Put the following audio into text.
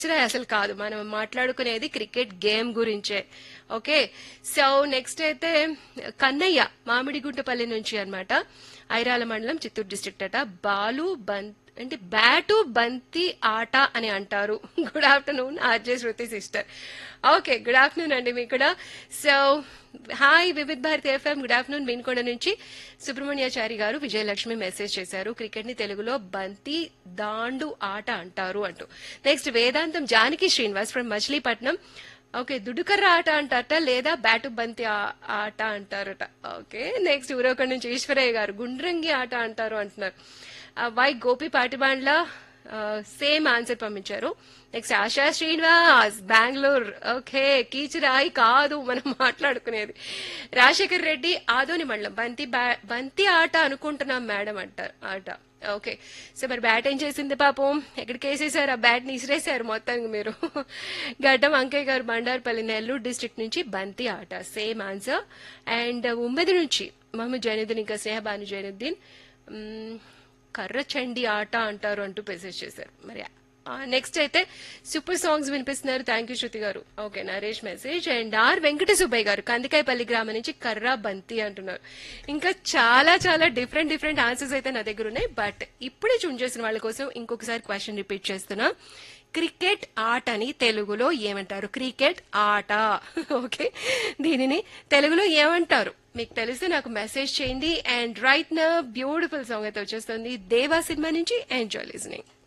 రా అసలు కాదు మనం మాట్లాడుకునేది క్రికెట్ గేమ్ గురించే ఓకే సో నెక్స్ట్ అయితే కన్నయ్య మామిడిగుంటపల్లి నుంచి అన్నమాట ఐరాల మండలం చిత్తూరు డిస్ట్రిక్ట్ అట బాలు బన్ అంటే బ్యాటు బంతి ఆట అని అంటారు good afternoon RJ Shruti sister okay good afternoon అండి మీకు కూడా so hi Vividh Bharati FM good afternoon Vinukonda నుంచి సుబ్రహ్మణ్యాచారి గారు విజయలక్ష్మి మెసేజ్ చేశారు క్రికెట్ ని తెలుగులో బంతి దాండు ఆట అంటారు అంటూ next Vedantham Janaki Srinivas from Machilipatnam okay దుడుకర్ర ఆట అంటారట లేదా బ్యాటు బంతి ఆ- ఆట అంటారట ఓకే నెక్స్ట్ ఊరొక నుంచి ఈశ్వరయ్య గారు గుండ్రంగి ఆట అంటారు అంటున్నారు ఆ, Y Gopi Patibandla same answer పంపించారు నెక్స్ట్ ఆశా శ్రీనివాస్ బెంగళూరు ఓకే కీచురాయి కాదు మనం మాట్లాడుకునేది రాజశేఖర్ రెడ్డి ఆదోని మండలం బంతి బ్యా- బంతి ఆట అనుకుంటున్నాం మేడం అంటారు ఆట ఓకే సో మరి బ్యాట్ ఏం చేసింది పాపం ఎక్కడికి వేసేసారు ఆ బ్యాట్ ని ఇసిరేసారు మొత్తానికి మీరు గడ్డం అంకయ్య గారు బండార్పల్లి నెల్లూరు డిస్ట్రిక్ట్ నుంచి బంతి ఆట సేమ్ ఆన్సర్ అండ్ ఉమ్మెది నుంచి మహమ్మద్ జైనుద్దీన్ ఇంకా స్నేహబాను జైనుద్దీన్ మ్మ్, కర్ర చండి ఆట అంటారు అంటూ మెసేజ్ చేశారు మరి నెక్స్ట్ అయితే సూపర్ సాంగ్స్ వినిపిస్తున్నారు thank you Shruti garu okay Naresh message and R Venkata Subbaiah garu Kandikayapalli గ్రామం నుంచి కర్ర బంతి అంటున్నారు ఇంకా చాలా చాలా డిఫరెంట్ డిఫరెంట్ ఆన్సర్స్ అయితే నా దగ్గర ఉన్నాయి బట్ ఇప్పుడే చూన్ చేసిన వాళ్ళ కోసం ఇంకొకసారి క్వశ్చన్ రిపీట్ చేస్తున్నా క్రికెట్ ఆటని తెలుగులో ఏమంటారు క్రికెట్ ఆట ఓకే దీనిని తెలుగులో ఏమంటారు మీకు తెలిస్తే నాకు మెసేజ్ చేయండి and right now beautiful song అయితే వచ్చేస్తుంది దేవా సినిమా నుంచి ఎంజాయ్ లిజనింగ్